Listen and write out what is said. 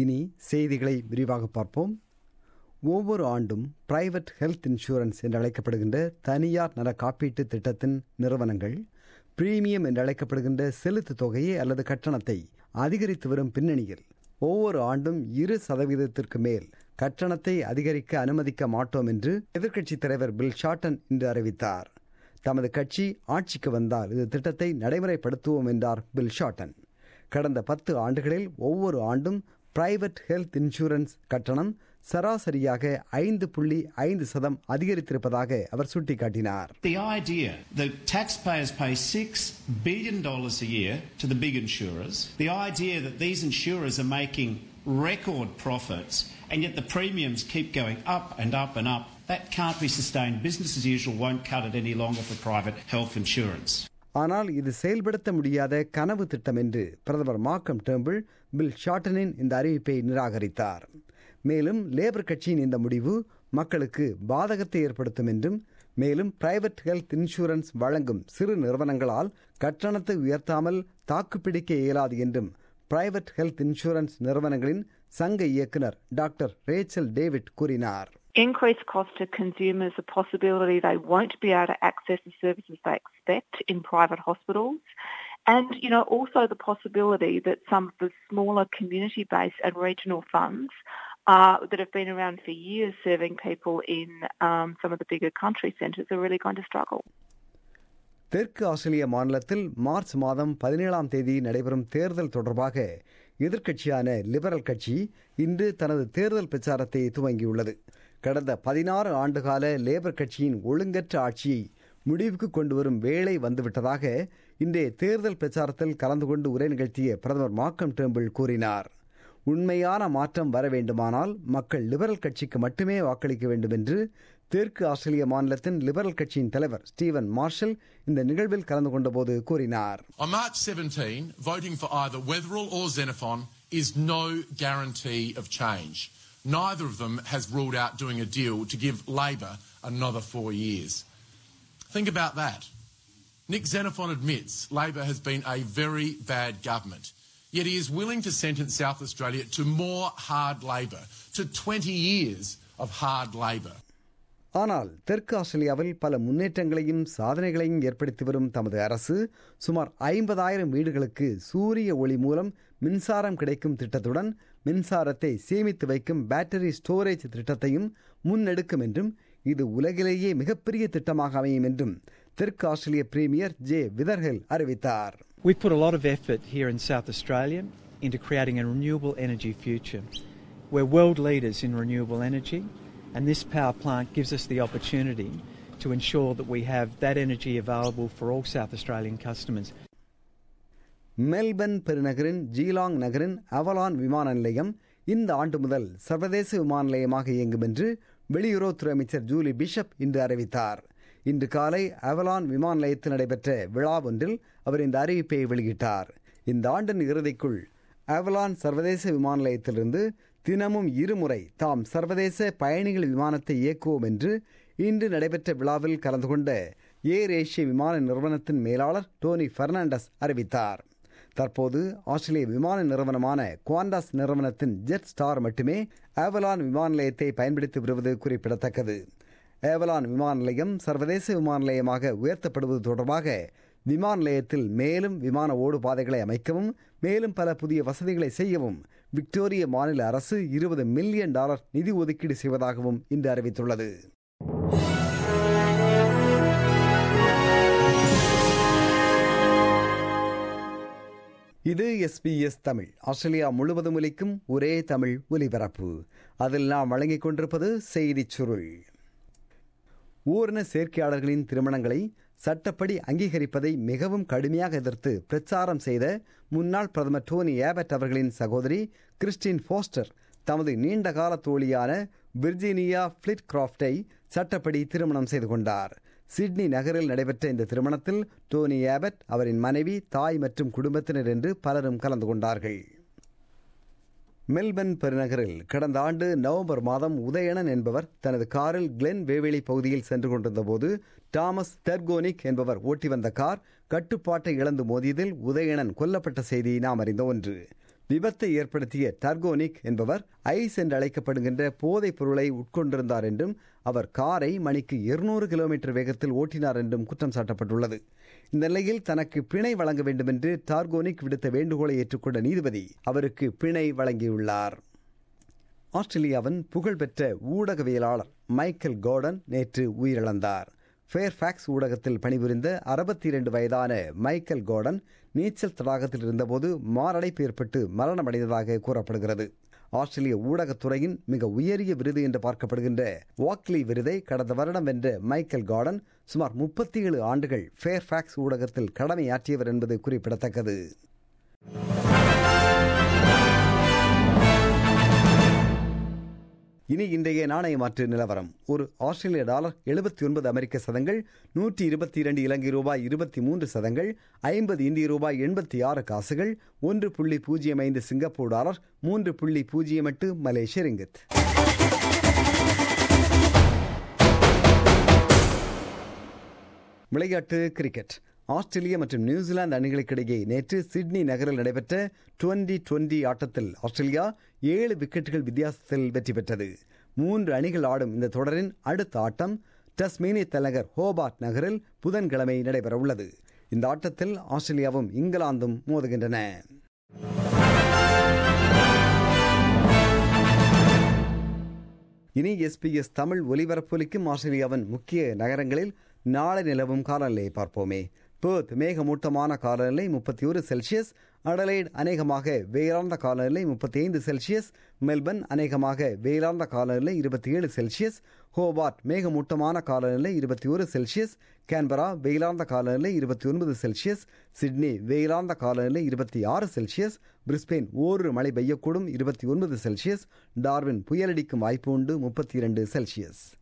இனி செய்திகளை விரிவாக பார்ப்போம் ஒவ்வொரு ஆண்டும் பிரைவேட் ஹெல்த் இன்சூரன்ஸ் என்று அழைக்கப்படுகின்ற தனியார் நல காப்பீட்டு திட்டத்தின் நிறுவனங்கள் பிரீமியம் என்று அழைக்கப்படுகின்ற செலுத்து தொகையை அல்லது கட்டணத்தை அதிகரித்து வரும் பின்னணியில் ஒவ்வொரு ஆண்டும் இரு சதவீதத்திற்கு மேல் கட்டணத்தை அதிகரிக்க அனுமதிக்க மாட்டோம் என்று எதிர்க்கட்சித் தலைவர் பில் ஷார்டன் இன்று அறிவித்தார் தமது கட்சி ஆட்சிக்கு வந்தால் இந்த திட்டத்தை நடைமுறைப்படுத்துவோம் என்றார் பில் ஷார்டன் கடந்த பத்து ஆண்டுகளில் ஒவ்வொரு ஆண்டும் பிரைவேட் ஹெல்த் இன்சூரன்ஸ் கட்டணம் சராசரியாக ஐந்து புள்ளி ஐந்து சதம் அதிகரித்திருப்பதாக அவர் சுட்டிக்காட்டினார் The idea that taxpayers pay $6 billion a year to the big insurers, the idea that these insurers are making record profits and yet the premiums keep going up and up and up, that can't be sustained. Business as usual won't cut it any longer for private health insurance. ஆனால் இது செயல்படுத்த முடியாத கனவு திட்டம் என்று பிரதமர் மார்க்கம் temple bill ஷார்டனின் இந்த அறிவிப்பை நிராகரித்தார் மேலும் லேபர் கட்சியின் இந்த முடிவு மக்களுக்கு பாதகத்தை ஏற்படுத்தும் என்றும் மேலும் பிரைவேட் ஹெல்த் இன்சூரன்ஸ் வழங்கும் சிறு நிறுவனங்களால் கட்டணத்தை உயர்த்தாமல் தாக்குப்பிடிக்க இயலாது என்றும் பிரைவேட் ஹெல்த் இன்சூரன்ஸ் நிறுவனங்களின் சங்க இயக்குனர் டாக்டர் ரேச்சல் டேவிட் கூறினார் Increased cost to consumers, a possibility they won't be able to access the services they expect in private hospitals. And, you know, also the possibility that some of the smaller community-based and regional funds uh, that have been around for years serving people in um, some of the bigger country centres are really going to struggle. தெற்கு ஆஸ்திரேலிய மாநிலத்தில் March மாதம் பதினேழாம் தேதி நடைபெறும் தேர்தல் தொடர்பாக எதிர்க்கட்சியான liberal கட்சி இன்று தனது தேர்தல் பிரச்சாரத்தை துவங்கியுள்ளது கடந்த பதினாறு ஆண்டுகால லேபர் கட்சியின் ஒழுங்கற்ற ஆட்சியை முடிவுக்கு கொண்டு வரும் வேளை வந்துவிட்டதாக இன்றைய தேர்தல் பிரச்சாரத்தில் கலந்து கொண்டு உரை நிகழ்த்திய பிரதமர் மார்க்கம் டேம்பிள் கூறினார் உண்மையான மாற்றம் வர வேண்டுமானால் மக்கள் லிபரல் கட்சிக்கு மட்டுமே வாக்களிக்க வேண்டும் என்று தெற்கு ஆஸ்திரேலிய மாநிலத்தின் லிபரல் கட்சியின் தலைவர் ஸ்டீவன் மார்ஷல் இந்த நிகழ்வில் கலந்து கொண்டபோது கூறினார் On March 17, voting for either Wetherill or Xenophon is no guarantee of change. Neither of them has ruled out doing a deal to give Labor another four years. Think about that. Nick Xenophon admits Labor has been a very bad government, yet he is willing to sentence South Australia to more hard Labor, to 20 years of hard Labor. ஆனால் தெற்கு ஆஸ்திரேலியாவில் பல முன்னேற்றங்களையும் சாதனைகளையும் ஏற்படுத்தி வரும் தமது அரசு சுமார் ஐம்பதாயிரம் வீடுகளுக்கு சூரிய ஒளி மூலம் மின்சாரம் கிடைக்கும் திட்டத்துடன் மின்சாரத்தை சேமித்து வைக்கும் பேட்டரி ஸ்டோரேஜ் திட்டத்தையும் முன்னெடுக்கும் என்றும் இது உலகிலேயே மிகப்பெரிய திட்டமாக அமையும் என்றும் தெற்கு ஆஸ்திரேலிய பிரீமியர் ஜே விதர்ஹெல் அறிவித்தார் We put a lot of effort here in South Australia into creating a renewable energy future. We're world leaders in renewable energy, and this power plant gives us the opportunity to ensure that we have that energy available for all South Australian customers. Melbourne பெருநகரின் Geelong நகரின் Avalon விமான நிலையம் இந்த ஆண்டு முதல் சர்வதேச விமான நிலையமாக இயங்கும் என்று வெளியுறவுத்துறை அமைச்சர் ஜூலி பிஷப் இன்று அறிவித்தார் இன்று காலை அவலான் விமான நிலையத்தில் நடைபெற்ற விழா ஒன்றில் அவர் இந்த அறிவிப்பை வெளியிட்டார் இந்த ஆண்டின் இறுதிக்குள் அவலான் சர்வதேச விமான நிலையத்திலிருந்து தினமும் இருமுறை தாம் சர்வதேச பயணிகள் விமானத்தை இயக்குவோம் என்று இன்று நடைபெற்ற விழாவில் கலந்து கொண்ட ஏர் ஏஷிய விமான நிறுவனத்தின் மேலாளர் டோனி பெர்னாண்டஸ் அறிவித்தார் தற்போது ஆஸ்திரேலிய விமான நிறுவனமான குவாண்டாஸ் நிறுவனத்தின் ஜெட் ஸ்டார் மட்டுமே ஆவலான் விமான நிலையத்தை பயன்படுத்தி வருவது குறிப்பிடத்தக்கது ஏவலான் விமான நிலையம் சர்வதேச விமான நிலையமாக உயர்த்தப்படுவது தொடர்பாக விமான நிலையத்தில் மேலும் விமான ஓடு பாதைகளை அமைக்கவும் மேலும் பல புதிய வசதிகளை செய்யவும் விக்டோரிய மாநில அரசு இருபது மில்லியன் டாலர் நிதி ஒதுக்கீடு செய்வதாகவும் இன்று அறிவித்துள்ளது இது எஸ்பிஎஸ் தமிழ் ஆஸ்திரேலியா முழுவதும் ஒலிக்கும் ஒரே தமிழ் ஒலிபரப்பு அதில் நாம் வழங்கிக் கொண்டிருப்பது செய்திச் சுருள் ஊர்ன சேர்க்கையாளர்களின் திருமணங்களை சட்டப்படி அங்கீகரிப்பதை மிகவும் கடுமையாக எதிர்த்து பிரச்சாரம் செய்த முன்னாள் பிரதமர் டோனி ஏபட் அவர்களின் சகோதரி கிறிஸ்டின் போஸ்டர் தமது நீண்டகால தோழியான விர்ஜீனியா பிளிட் கிராஃப்டை சட்டப்படி திருமணம் செய்து கொண்டார் சிட்னி நகரில் நடைபெற்ற இந்த திருமணத்தில் டோனி ஏபட் அவரின் மனைவி தாய் மற்றும் குடும்பத்தினர் என்று பலரும் கலந்து கொண்டார்கள் மெல்பர்ன் பெருநகரில் கடந்த ஆண்டு நவம்பர் மாதம் உதயணன் என்பவர் தனது காரில் கிளென் வேவேலி பகுதியில் சென்று கொண்டிருந்த போது டாமஸ் தெர்கோனிக் என்பவர் ஓட்டி வந்த கார் கட்டுப்பாட்டை இழந்து மோதியதில் உதயணன் கொல்லப்பட்ட செய்தி நாம் அறிந்த ஒன்று விபத்தை ஏற்படுத்திய டர்கோனிக் என்பவர் ஐஸ் என்று அழைக்கப்படுகின்ற போதைப் பொருளை உட்கொண்டிருந்தார் என்றும் அவர் காரை மணிக்கு இருநூறு கிலோமீட்டர் வேகத்தில் ஓட்டினார் என்றும் குற்றம் சாட்டப்பட்டுள்ளது இந்த நிலையில் தனக்கு பிணை வழங்க வேண்டும் என்று டார்கோனிக் விடுத்த வேண்டுகோளை ஏற்றுக்கொண்ட நீதிபதி அவருக்கு பிணை வழங்கியுள்ளார் ஆஸ்திரேலியாவின் புகழ்பெற்ற ஊடகவியலாளர் மைக்கேல் கோர்டன் நேற்று உயிரிழந்தார் ஃபேர்ஃபேக்ஸ் ஊடகத்தில் பணிபுரிந்த அறுபத்தி இரண்டு வயதான மைக்கேல் கோர்டன் நீச்சல் தடாகத்தில் இருந்தபோது மாரடைப்பு ஏற்பட்டு மரணமடைந்ததாக கூறப்படுகிறது ஆஸ்திரேலிய ஊடகத்துறையின் மிக உயரிய விருது என்று பார்க்கப்படுகின்ற வாக்லி விருதை கடந்த வருடம் வென்ற மைக்கேல் கார்டன் சுமார் முப்பத்தி ஏழு ஆண்டுகள் ஃபேர்ஃபேக்ஸ் ஊடகத்தில் கடமையாற்றியவர் என்பது குறிப்பிடத்தக்கது இனி இன்றைய நாணய மாற்று நிலவரம் ஒரு ஆஸ்திரேலிய டாலர் எழுபத்தி ஒன்பது அமெரிக்க சதங்கள் நூற்றி இருபத்தி இரண்டு இலங்கை ரூபாய் இருபத்தி மூன்று சதங்கள் ஐம்பது இந்திய ரூபாய் எண்பத்தி ஆறு காசுகள் ஒன்று புள்ளி பூஜ்ஜியம் ஐந்து சிங்கப்பூர் டாலர் மூன்று புள்ளி பூஜ்ஜியம் எட்டு மலேசிய ரிங்கித் விளையாட்டு கிரிக்கெட் ஆஸ்திரேலியா மற்றும் நியூசிலாந்து அணிகளுக்கிடையே நேற்று சிட்னி நகரில் நடைபெற்ற டுவெண்டி டுவெண்டி ஆட்டத்தில் ஆஸ்திரேலியா ஏழு விக்கெட்டுகள் வித்தியாசத்தில் வெற்றி பெற்றது மூன்று அணிகள் ஆடும் இந்த தொடரின் அடுத்த ஆட்டம் டஸ்மேனிய தலைநகர் ஹோபார்ட் நகரில் புதன்கிழமை நடைபெறவுள்ளது இந்த ஆட்டத்தில் ஆஸ்திரேலியாவும் இங்கிலாந்தும் மோதுகின்றன இனி எஸ்பிஎஸ் தமிழ் ஒலிபரப்பொலிக்கும் ஆஸ்திரேலியாவின் முக்கிய நகரங்களில் நாளை நிலவும் காலநிலையை பார்ப்போமே பேர்த் மேகமூட்டமான காலநிலை முப்பத்தி ஒரு செல்சியஸ் அடலைட் அநேகமாக வெயிலார்ந்த காலநிலை முப்பத்தி ஐந்து செல்சியஸ் மெல்பர்ன் அநேகமாக வெயிலார்ந்த காலநிலை இருபத்தி ஏழு செல்சியஸ் ஹோபார்ட் மேகமூட்டமான காலநிலை இருபத்தி ஒரு செல்சியஸ் கேன்பரா வெயிலார்ந்த காலநிலை இருபத்தி ஒன்பது செல்சியஸ் சிட்னி வெயிலார்ந்த காலநிலை இருபத்தி ஆறு செல்சியஸ் பிரிஸ்பெயின் ஓரிரு மழை பெய்யக்கூடும் இருபத்தி ஒன்பது செல்சியஸ் டார்வின் புயலடிக்கும் வாய்ப்பு உண்டு முப்பத்தி இரண்டு செல்சியஸ்